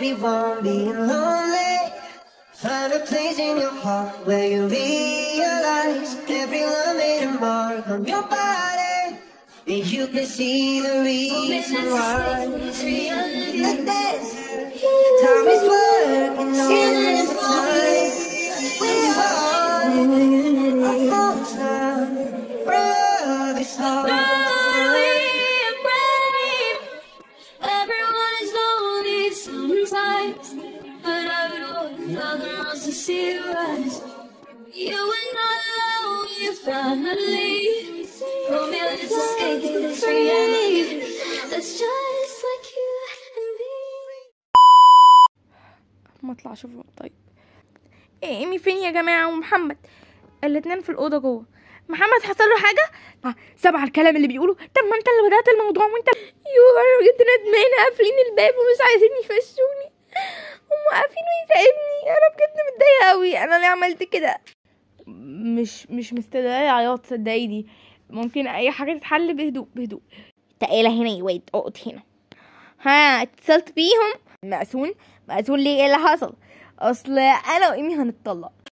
leave on being lonely. Find a place in your heart where you realize every love made a mark on your body. And you can see the reason why. Like this, time is working on its time. We're falling, our thoughts now. Love is hard. Everyone is lonely sometimes, but I would other wants to see you rise. You are not alone, your family. Romeo is escaping this reality that's just like you and me. ما اطلع اشوفهم طيب إيه ايمي فين يا جماعه ومحمد الاتنين في الاوضه جوه محمد حصل له حاجه آه سمع الكلام اللي بيقوله طب ما انت اللي بدات الموضوع وانت يو انا بجد ندمانه قافلين الباب ومش عايزين يفشوني هم قافلين ويراقبني انا بجد متضايقه قوي انا ليه عملت كده مش مش مستدعيه عياط صدقيني ممكن اي حاجه تتحل بهدوء بهدوء تعالى هنا يا واد اقعد هنا ها اتصلت بيهم مأسون مأسون ليه ايه اللي حصل اصل انا وايمي هنتطلق